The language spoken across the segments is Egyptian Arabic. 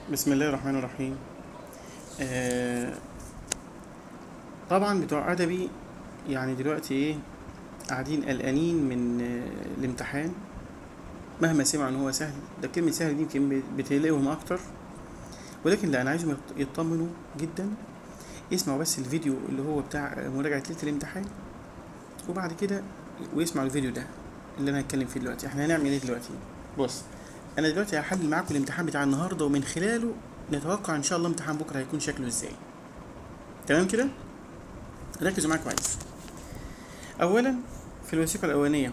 بسم الله الرحمن الرحيم آه طبعا بتوع ادبي يعني دلوقتي ايه قاعدين قلقانين من آه الامتحان مهما سمعوا ان هو سهل ده كلمة سهل دي يمكن بتقلقهم اكتر ولكن لا انا عايزهم يط- يطمنوا جدا يسمعوا بس الفيديو اللي هو بتاع مراجعة ليلة الامتحان وبعد كده ويسمعوا الفيديو ده اللي انا هتكلم فيه دلوقتي احنا هنعمل ايه دلوقتي بص انا دلوقتي هحلل معاكم الامتحان بتاع النهارده ومن خلاله نتوقع ان شاء الله امتحان بكره هيكون شكله ازاي تمام كده ركزوا معايا كويس اولا في الوثيقه الاولانيه اهو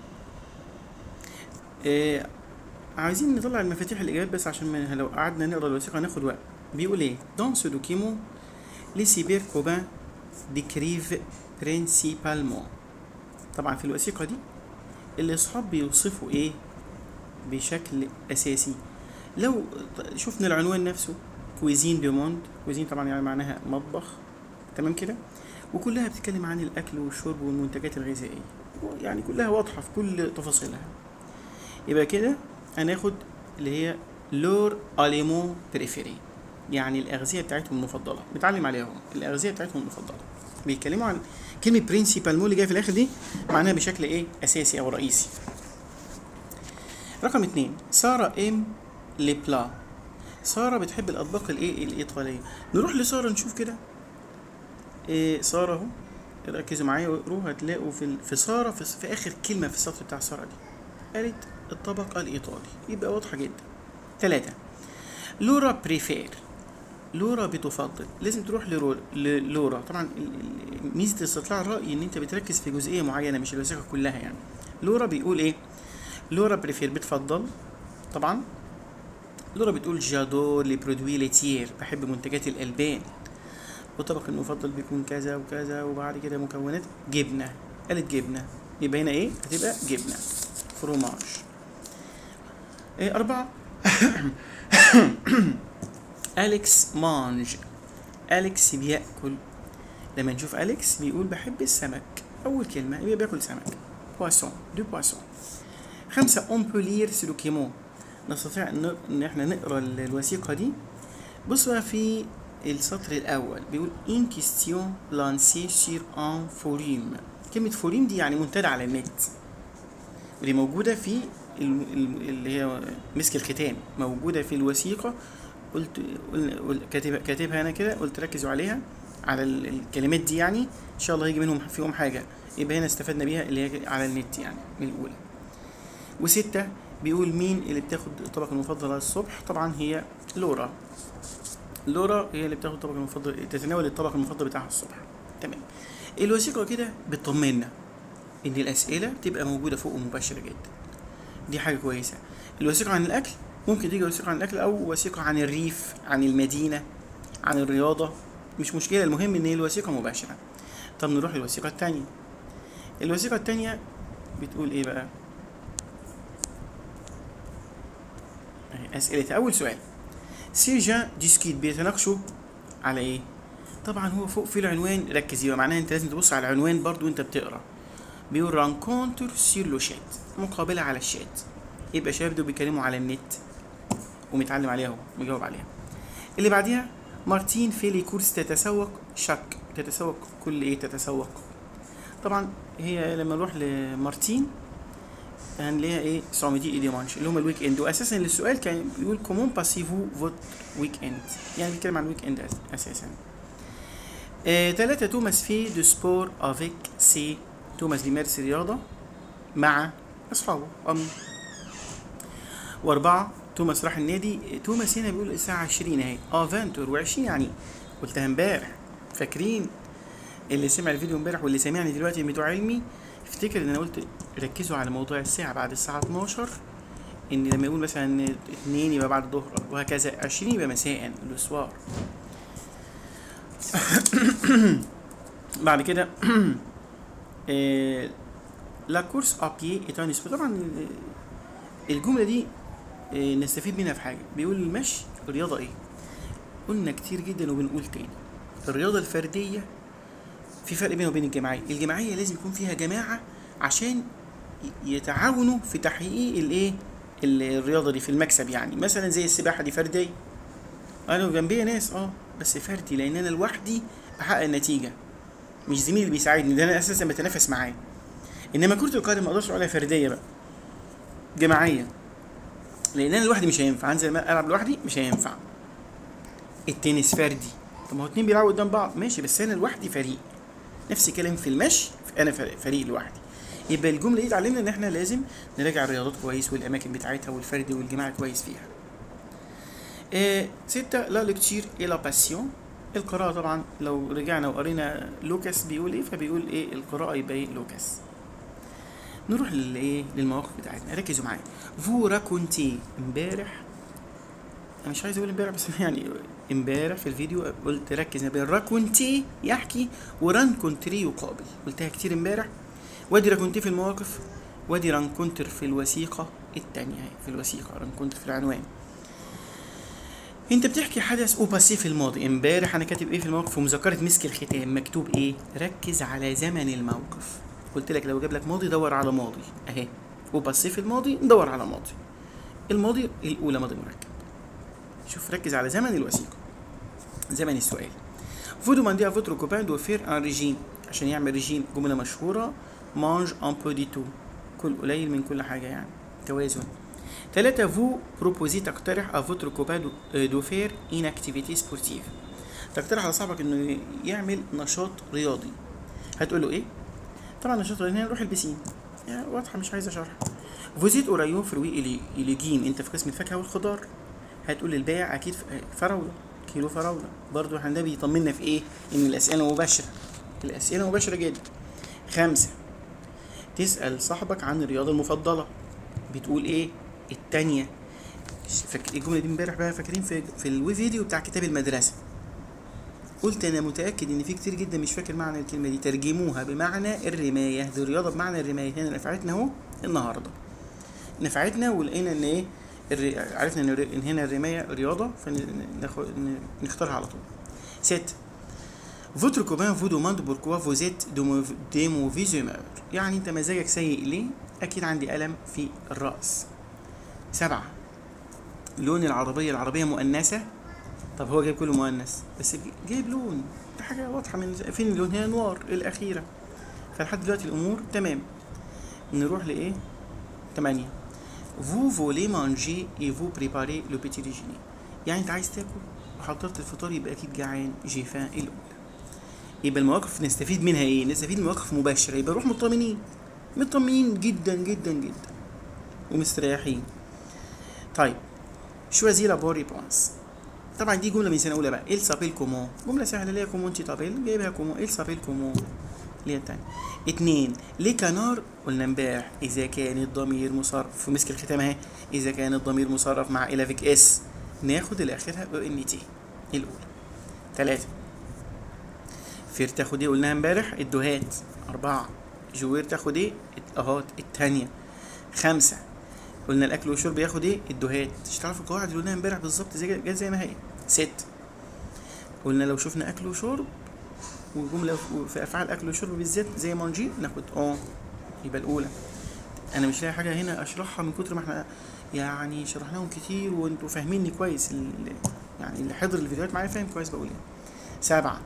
إيه عايزين نطلع المفاتيح الاجابات بس عشان ما لو قعدنا نقرا الوثيقه هناخد وقت بيقول ايه dans ce document les cybercobains décrivent principalement طبعا في الوثيقه دي الاصحاب بيوصفوا ايه بشكل اساسي لو شفنا العنوان نفسه كويزين دو موند كويزين طبعا يعني معناها مطبخ تمام كده وكلها بتتكلم عن الاكل والشرب والمنتجات الغذائيه يعني كلها واضحه في كل تفاصيلها يبقى كده هناخد اللي هي لور اليمون بريفيري يعني الاغذيه بتاعتهم المفضله بنتعلم عليها اهو الاغذيه بتاعتهم المفضله بيتكلموا عن كلمه برينسيبال مو اللي جايه في الاخر دي معناها بشكل ايه اساسي او رئيسي رقم اتنين سارة ام لي بلا سارة بتحب الأطباق الإيه الإيطالية نروح لسارة نشوف كده إيه سارة أهو ركزوا معايا واقروا هتلاقوا في ال- في سارة في, في آخر كلمة في السطر بتاع سارة دي قالت الطبق الإيطالي يبقى واضحة جدا تلاتة لورا بريفير لورا بتفضل لازم تروح لرو- للورا طبعا ال- ال- ميزة استطلاع الرأي إن أنت بتركز في جزئية معينة مش الوثيقة كلها يعني لورا بيقول إيه لورا بريفير بتفضل طبعا لورا بتقول جادور لي برودوي ليتير بحب منتجات الألبان والطبق المفضل بيكون كذا وكذا وبعد كده مكونات جبنة قالت جبنة يبقى هنا ايه هتبقى جبنة فروماج إيه أربعة أليكس مانج أليكس بيأكل لما نشوف أليكس بيقول بحب السمك أول كلمة يبقى بياكل سمك بواسون دو بواسون خمسة on peut lire ce document نستطيع ان إن احنا نقرا ال- الوثيقة دي بص بقى في السطر الأول بيقول in question lancée sur un forum كلمة فوريم دي يعني منتدى على النت ودي موجودة في ال- ال- اللي هي مسك الختام موجودة في الوثيقة قلت قل- قل- كاتب كاتبها أنا كده قلت ركزوا عليها على ال- الكلمات دي يعني إن شاء الله هيجي منهم فيهم حاجة يبقى هنا استفدنا بيها اللي هي على النت يعني من الأولى وستة بيقول مين اللي بتاخد الطبق المفضل على الصبح طبعا هي لورا لورا هي اللي بتاخد الطبق المفضل تتناول الطبق المفضل بتاعها الصبح تمام الوثيقة كده بتطمنا ان الاسئلة بتبقى موجودة فوق مباشرة جدا دي حاجة كويسة الوثيقة عن الاكل ممكن تيجي وثيقة عن الاكل او وثيقة عن الريف عن المدينة عن الرياضة مش مشكلة المهم ان هي الوثيقة مباشرة طب نروح للوثيقة التانية الوثيقة التانية بتقول ايه بقى أهي أسئلة أول سؤال سي جان ديسكيت بيتناقشوا على إيه؟ طبعا هو فوق في العنوان ركز يبقى معناها أنت لازم تبص على العنوان برضو وأنت بتقرا بيقول رانكونتر سير لو شات مقابلة على الشات يبقى شباب دول بيتكلموا على النت ومتعلم عليها هو مجاوب عليها اللي بعديها مارتين في لي كورس تتسوق شك تتسوق كل ايه تتسوق طبعا هي لما نروح لمارتين هنلاقيها ايه سوميدي اي ديمانش اللي هم الويك اند واساسا السؤال كان بيقول كومون باسيفو فوت ويك اند يعني بيتكلم عن الويك اند أس- اساسا آه، تلاتة توماس في دو سبور افيك سي توماس بيمارس الرياضة مع أصحابه أم وأربعة توماس راح النادي توماس هنا بيقول الساعة عشرين أهي افنتور وعشرين يعني قلتها امبارح فاكرين اللي سمع الفيديو امبارح واللي سمعني دلوقتي من بتوع علمي افتكر ان انا قلت ركزوا على موضوع الساعة بعد الساعة 12 ان لما يقول مثلا اتنين يبقى بعد الظهر وهكذا 20 يبقى مساء الاسوار بعد كده آه، لا كورس ابيي ايتان سبور طبعا آه، الجملة دي آه، نستفيد منها في حاجة بيقول المشي رياضة ايه قلنا كتير جدا وبنقول تاني الرياضة الفردية في فرق بينه وبين الجماعية الجماعية لازم يكون فيها جماعة عشان ي- يتعاونوا في تحقيق الايه ال- الرياضة دي في المكسب يعني مثلا زي السباحة دي فردية انا جنبي ناس اه بس فردي لان انا لوحدي بحقق النتيجه مش زميلي اللي بيساعدني ده انا اساسا بتنافس معاه انما كره القدم ما اقدرش اقول عليها فرديه بقى جماعيه لان انا لوحدي مش هينفع انزل العب لوحدي مش هينفع التنس فردي طب ما هو اتنين بيلعبوا قدام بعض ماشي بس انا لوحدي فريق نفس الكلام في المشي انا فريق, فريق لوحدي يبقى الجمله دي تعلمنا ان احنا لازم نراجع الرياضات كويس والاماكن بتاعتها والفردي والجماعي كويس فيها إيه ستة لا لكتير اي لا باسيون القراءة طبعا لو رجعنا وقرينا لوكاس بيقول ايه فبيقول ايه القراءة يبقى ايه لوكاس نروح للايه للمواقف بتاعتنا ركزوا معايا فو راكونتي امبارح انا مش عايز اقول امبارح بس يعني امبارح في الفيديو قلت ركز ما بين راكونتي يحكي وران كونتري يقابل قلتها كتير امبارح وادي راكونتي في المواقف وادي رانكونتر في الوثيقة التانية في الوثيقة رانكونتر في العنوان انت بتحكي حدث او باسي في الماضي امبارح انا كاتب ايه في الموقف في مذكره مسك الختام مكتوب ايه ركز على زمن الموقف قلت لك لو جاب لك ماضي دور على ماضي اهي او باسي في الماضي ندور على ماضي الماضي الاولى ماضي مركب شوف ركز على زمن الوثيقه زمن السؤال vous demandez à votre copain de faire un régime عشان يعمل ريجيم جمله مشهوره mange un peu de tout كل قليل من كل حاجه يعني توازن ثلاثة فو بروبوزي تقترح à votre copain de, de faire une activité sportive تقترح على صاحبك انه يعمل نشاط رياضي هتقول له ايه؟ طبعا نشاط رياضي نروح البسين يعني واضحة مش عايزة شرح فوزيت اوريون فروي الي اليجين انت في قسم الفاكهة والخضار هتقول للبائع اكيد فراولة كيلو فراولة برضو احنا ده بيطمنا في ايه؟ ان الاسئلة مباشرة الاسئلة مباشرة جدا خمسة تسأل صاحبك عن الرياضة المفضلة بتقول ايه؟ التانية فك... الجملة دي امبارح بقى فاكرين في في الفيديو بتاع كتاب المدرسة قلت انا متأكد ان في كتير جدا مش فاكر معنى الكلمة دي ترجموها بمعنى الرماية دي رياضة بمعنى الرماية هنا نفعتنا اهو النهاردة نفعتنا ولقينا ان ايه الري... عرفنا ان, إن هنا الرماية رياضة فنختارها على طول ست Votre copain vous demande pourquoi vous êtes de mauvaise humeur يعني انت مزاجك سيء ليه؟ اكيد عندي الم في الراس سبعة لون العربية العربية مؤنثة طب هو جايب كله مؤنث بس جايب لون ده حاجة واضحة من فين اللون هنا نوار الأخيرة فلحد دلوقتي الأمور تمام نروح لإيه؟ تمانية vous voulez manger et vous préparez le petit déjeuner يعني أنت عايز تاكل وحضرت الفطار يبقى أكيد جعان جيفان الأولى يبقى المواقف نستفيد منها إيه؟ نستفيد من مواقف مباشرة يبقى نروح مطمنين مطمنين جدا جدا جدا ومستريحين طيب شوازي لا بون ريبونس طبعا دي جمله من سنه اولى بقى il s'appelle comment جمله سهله اللي هي كومون تي تابيل جايبها كومون il s'appelle comment اللي هي التانية اتنين ليه كانار قلنا امبارح اذا كان الضمير مصرف في مسك الختام اهي اذا كان الضمير مصرف مع الافيك اس ناخد اللي اخرها او ان تي الاولى تلاتة فير تاخد ايه قلناها امبارح الدهات اربعة جوير تاخد ايه الاهات التانية خمسة قلنا الاكل والشرب ياخد ايه الدهات مش تعرفوا القواعد اللي قلناها امبارح بالظبط زي جت زي ما هي ست قلنا لو شفنا اكل وشرب وجمله في افعال اكل وشرب بالذات زي مانجي ناخد اه يبقى الاولى انا مش لاقي حاجه هنا اشرحها من كتر ما احنا يعني شرحناهم كتير وانتوا فاهميني كويس يعني اللي حضر الفيديوهات معايا فاهم كويس بقول ايه سبعة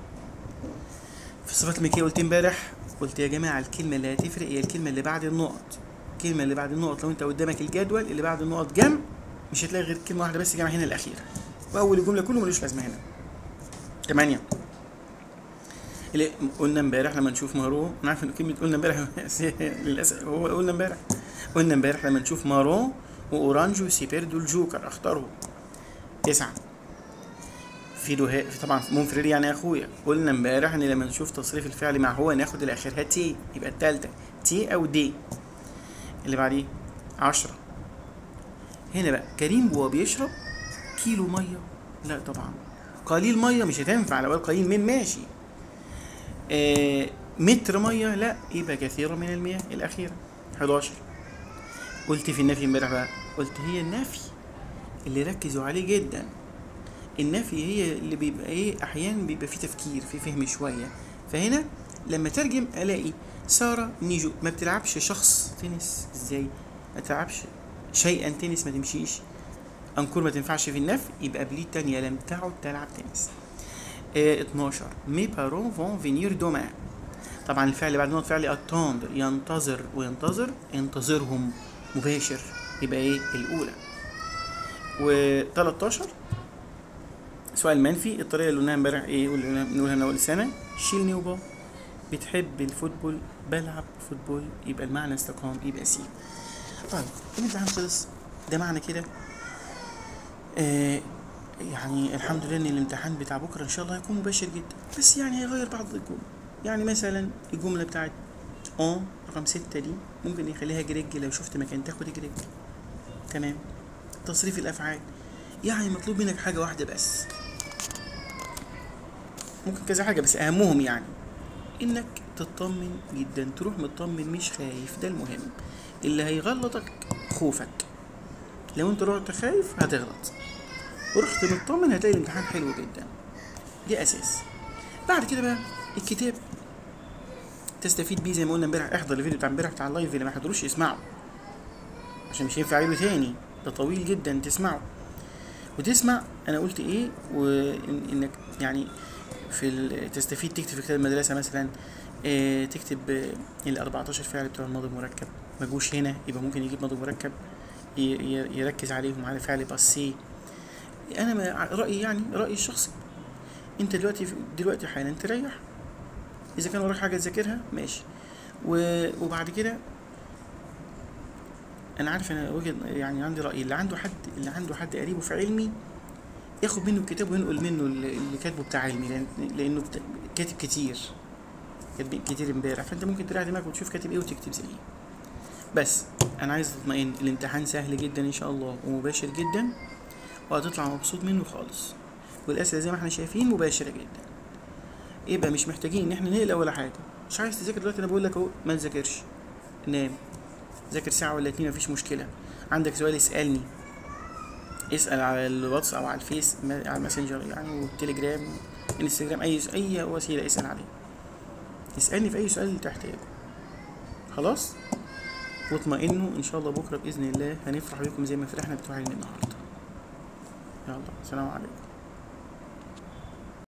في الصفات المكية قلت امبارح قلت يا جماعة الكلمة اللي هتفرق هي الكلمة اللي بعد النقط الكلمة اللي بعد النقط لو انت قدامك الجدول اللي بعد النقط جنب مش هتلاقي غير كلمة واحدة بس جمع هنا الأخيرة وأول الجملة كله ملوش لازمة هنا تمانية اللي قلنا امبارح لما نشوف مارو انا عارف ان كلمة قلنا امبارح للأسف هو قلنا امبارح قلنا امبارح لما نشوف مارو وأورانجو سيبيردو الجوكر اختاره تسعة في دوها في طبعا منفرد يعني اخويا قلنا امبارح ان لما نشوف تصريف الفعل مع هو ناخد اللي اخرها تي يبقى التالتة تي او دي اللي بعديه عشرة هنا بقى كريم وهو بيشرب كيلو ميه لا طبعا قليل ميه مش هتنفع لو قال قليل من ماشي آه متر ميه لا يبقى كثير من المياه الاخيره 11 قلت في النفي امبارح بقى قلت هي النفي اللي ركزوا عليه جدا النفي هي اللي بيبقى ايه احيانا بيبقى فيه تفكير في فهم شويه فهنا لما ترجم الاقي ساره نيجو ما بتلعبش شخص تنس ازاي ما تلعبش شيئا تنس ما تمشيش انكور ما تنفعش في النفي يبقى بلي تانية لم تعد تلعب تنس آه 12 مي بارون فون فينير دومان طبعا الفعل بعد ما فعل اتوندر ينتظر وينتظر انتظرهم مباشر يبقى ايه الاولى و13 سؤال منفي الطريقه اللي قلناها امبارح ايه واللي بنقولها من اول السنه شيل نيوبا بتحب الفوتبول بلعب فوتبول يبقى المعنى استقام يبقى سي طيب الامتحان خلص ده معنى كده آه يعني الحمد لله ان الامتحان بتاع بكره ان شاء الله هيكون مباشر جدا بس يعني هيغير بعض الجمل يعني مثلا الجمله بتاعت اون رقم ستة دي ممكن يخليها جريج لو شفت مكان تاخد جريج تمام تصريف الافعال يعني مطلوب منك حاجه واحده بس ممكن كذا حاجه بس اهمهم يعني انك تطمن جدا تروح مطمن مش خايف ده المهم اللي هيغلطك خوفك لو انت رحت خايف هتغلط ورحت مطمن هتلاقي الامتحان حلو جدا دي اساس بعد كده بقى الكتاب تستفيد بيه زي ما قلنا امبارح احضر الفيديو بتاع امبارح بتاع اللايف اللي ما حضروش يسمعه عشان مش هينفع اعيده تاني ده طويل جدا تسمعه وتسمع انا قلت ايه وانك يعني في ال- تستفيد تكتب في كتاب المدرسه مثلا آه، تكتب آه، ال 14 فعل بتوع الماضي المركب ما جوش هنا يبقى ممكن يجيب ماضي مركب ي- ي- يركز عليهم على فعل باسي انا ما رايي يعني رايي الشخصي انت دلوقتي دلوقتي حالا تريح اذا كان وراك حاجه تذاكرها ماشي و- وبعد كده انا عارف انا وجهه يعني عندي راي اللي عنده حد اللي عنده حد قريبه في علمي ياخد منه الكتاب وينقل منه اللي اللي كاتبه بتاع علمي لأن- لانه بت- كاتب كتير كاتب كتير امبارح فانت ممكن تريح دماغك وتشوف كاتب ايه وتكتب زيه بس انا عايز اطمئن الامتحان سهل جدا ان شاء الله ومباشر جدا وهتطلع مبسوط منه خالص والاسئله زي ما احنا شايفين مباشره جدا يبقى مش محتاجين ان احنا نقلق ولا حاجه مش عايز تذاكر دلوقتي انا بقول لك اهو ما تذاكرش نام ذاكر ساعه ولا اتنين مفيش مشكله عندك سؤال اسالني اسال على الواتس او على الفيس ما- على الماسنجر يعني والتليجرام انستجرام اي اي وسيله اسال عليه اسالني في اي سؤال تحتاجه خلاص واطمئنوا ان شاء الله بكره باذن الله هنفرح بكم زي ما فرحنا بتوع علم النهارده يلا سلام عليكم